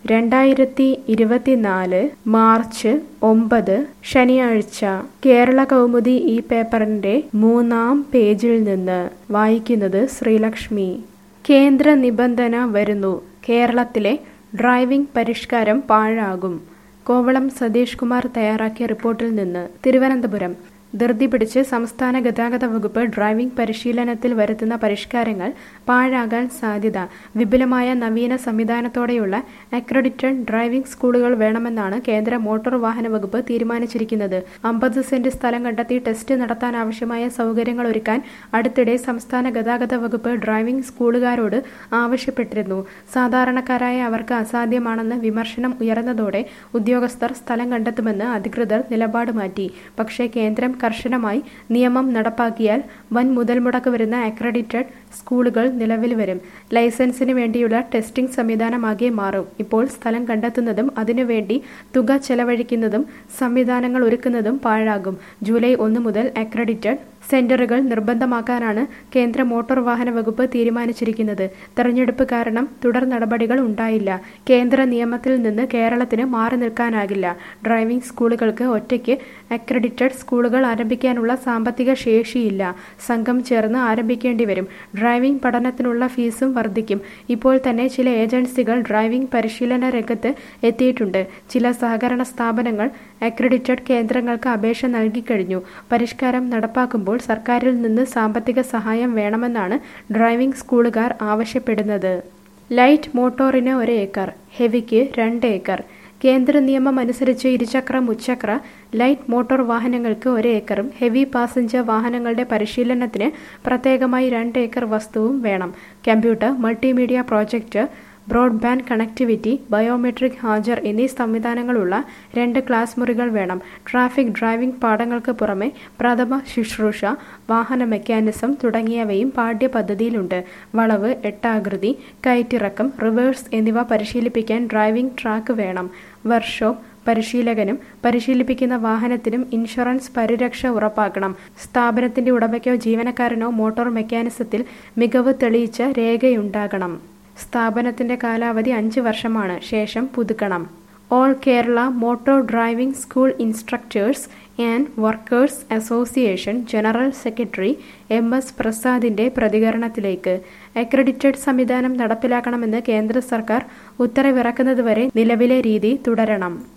രണ്ടായിരത്തി ഇരുപത്തിനാല് മാർച്ച് ഒമ്പത് ശനിയാഴ്ച കേരള കൗമുദി ഈ പേപ്പറിന്റെ മൂന്നാം പേജിൽ നിന്ന് വായിക്കുന്നത് ശ്രീലക്ഷ്മി കേന്ദ്ര നിബന്ധന വരുന്നു കേരളത്തിലെ ഡ്രൈവിംഗ് പരിഷ്കാരം പാഴാകും കോവളം സതീഷ് കുമാർ തയ്യാറാക്കിയ റിപ്പോർട്ടിൽ നിന്ന് തിരുവനന്തപുരം ധൃതി പിടിച്ച് സംസ്ഥാന ഗതാഗത വകുപ്പ് ഡ്രൈവിംഗ് പരിശീലനത്തിൽ വരുത്തുന്ന പരിഷ്കാരങ്ങൾ പാഴാകാൻ സാധ്യത വിപുലമായ നവീന സംവിധാനത്തോടെയുള്ള അക്രഡിറ്റഡ് ഡ്രൈവിംഗ് സ്കൂളുകൾ വേണമെന്നാണ് കേന്ദ്ര മോട്ടോർ വാഹന വകുപ്പ് തീരുമാനിച്ചിരിക്കുന്നത് അമ്പത് സെന്റ് സ്ഥലം കണ്ടെത്തി ടെസ്റ്റ് നടത്താൻ ആവശ്യമായ സൗകര്യങ്ങൾ ഒരുക്കാൻ അടുത്തിടെ സംസ്ഥാന ഗതാഗത വകുപ്പ് ഡ്രൈവിംഗ് സ്കൂളുകാരോട് ആവശ്യപ്പെട്ടിരുന്നു സാധാരണക്കാരായ അവർക്ക് അസാധ്യമാണെന്ന് വിമർശനം ഉയർന്നതോടെ ഉദ്യോഗസ്ഥർ സ്ഥലം കണ്ടെത്തുമെന്ന് അധികൃതർ നിലപാട് മാറ്റി പക്ഷേ കേന്ദ്രം കർശനമായി നിയമം നടപ്പാക്കിയാൽ വൻ മുതൽ മുടക്ക് വരുന്ന അക്രഡിറ്റഡ് സ്കൂളുകൾ നിലവിൽ വരും ലൈസൻസിന് വേണ്ടിയുള്ള ടെസ്റ്റിംഗ് സംവിധാനമാകെ മാറും ഇപ്പോൾ സ്ഥലം കണ്ടെത്തുന്നതും അതിനുവേണ്ടി തുക ചെലവഴിക്കുന്നതും സംവിധാനങ്ങൾ ഒരുക്കുന്നതും പാഴാകും ജൂലൈ ഒന്ന് മുതൽ അക്രഡിറ്റഡ് സെന്ററുകൾ നിർബന്ധമാക്കാനാണ് കേന്ദ്ര മോട്ടോർ വാഹന വകുപ്പ് തീരുമാനിച്ചിരിക്കുന്നത് തെരഞ്ഞെടുപ്പ് കാരണം തുടർ നടപടികൾ ഉണ്ടായില്ല കേന്ദ്ര നിയമത്തിൽ നിന്ന് കേരളത്തിന് മാറി നിൽക്കാനാകില്ല ഡ്രൈവിംഗ് സ്കൂളുകൾക്ക് ഒറ്റയ്ക്ക് അക്രഡിറ്റഡ് സ്കൂളുകൾ ആരംഭിക്കാനുള്ള സാമ്പത്തിക ശേഷിയില്ല സംഘം ചേർന്ന് ആരംഭിക്കേണ്ടി വരും ഡ്രൈവിംഗ് പഠനത്തിനുള്ള ഫീസും വർദ്ധിക്കും ഇപ്പോൾ തന്നെ ചില ഏജൻസികൾ ഡ്രൈവിംഗ് പരിശീലന രംഗത്ത് എത്തിയിട്ടുണ്ട് ചില സഹകരണ സ്ഥാപനങ്ങൾ അക്രഡിറ്റഡ് കേന്ദ്രങ്ങൾക്ക് അപേക്ഷ നൽകിക്കഴിഞ്ഞു പരിഷ്കാരം നടപ്പാക്കുമ്പോൾ സർക്കാരിൽ നിന്ന് സാമ്പത്തിക സഹായം വേണമെന്നാണ് ഡ്രൈവിംഗ് സ്കൂളുകാർ ആവശ്യപ്പെടുന്നത് ലൈറ്റ് മോട്ടോറിന് ഒരു ഏക്കർ ഹെവിക്ക് രണ്ട് ഏക്കർ കേന്ദ്ര നിയമം അനുസരിച്ച് ഇരുചക്ര മുച്ചക്ര ലൈറ്റ് മോട്ടോർ വാഹനങ്ങൾക്ക് ഒരു ഏക്കറും ഹെവി പാസഞ്ചർ വാഹനങ്ങളുടെ പരിശീലനത്തിന് പ്രത്യേകമായി രണ്ട് ഏക്കർ വസ്തുവും വേണം computer multimedia project broadband connectivity biometric ഹാജർ എന്നീ സംവിധാനങ്ങളുള്ള രണ്ട് ക്ലാസ് മുറികൾ വേണം ട്രാഫിക് ഡ്രൈവിംഗ് പാഠങ്ങൾക്ക് പുറമെ പ്രഥമ ശുശ്രൂഷ വാഹന മെക്കാനിസം തുടങ്ങിയവയും പാഠ്യപദ്ധതിയിലുണ്ട് വളവ് എട്ടാകൃതി കയറ്റിറക്കം റിവേഴ്സ് എന്നിവ പരിശീലിപ്പിക്കാൻ ഡ്രൈവിംഗ് ട്രാക്ക് വേണം വർക്ക്ഷോപ്പ് പരിശീലകനും പരിശീലിപ്പിക്കുന്ന വാഹനത്തിനും ഇൻഷുറൻസ് പരിരക്ഷ ഉറപ്പാക്കണം സ്ഥാപനത്തിന്റെ ഉടമയ്ക്കോ ജീവനക്കാരനോ മോട്ടോർ മെക്കാനിസത്തിൽ മികവ് തെളിയിച്ച രേഖയുണ്ടാകണം സ്ഥാപനത്തിന്റെ കാലാവധി അഞ്ച് വർഷമാണ് ശേഷം പുതുക്കണം all Kerala motor driving school instructors and workers association general secretary M S പ്രസാദിന്റെ പ്രതികരണത്തിലേക്ക് അക്രഡിറ്റഡ് സംവിധാനം നടപ്പിലാക്കണമെന്ന് കേന്ദ്ര സർക്കാർ ഉത്തരവിറക്കുന്നതുവരെ നിലവിലെ രീതി തുടരണം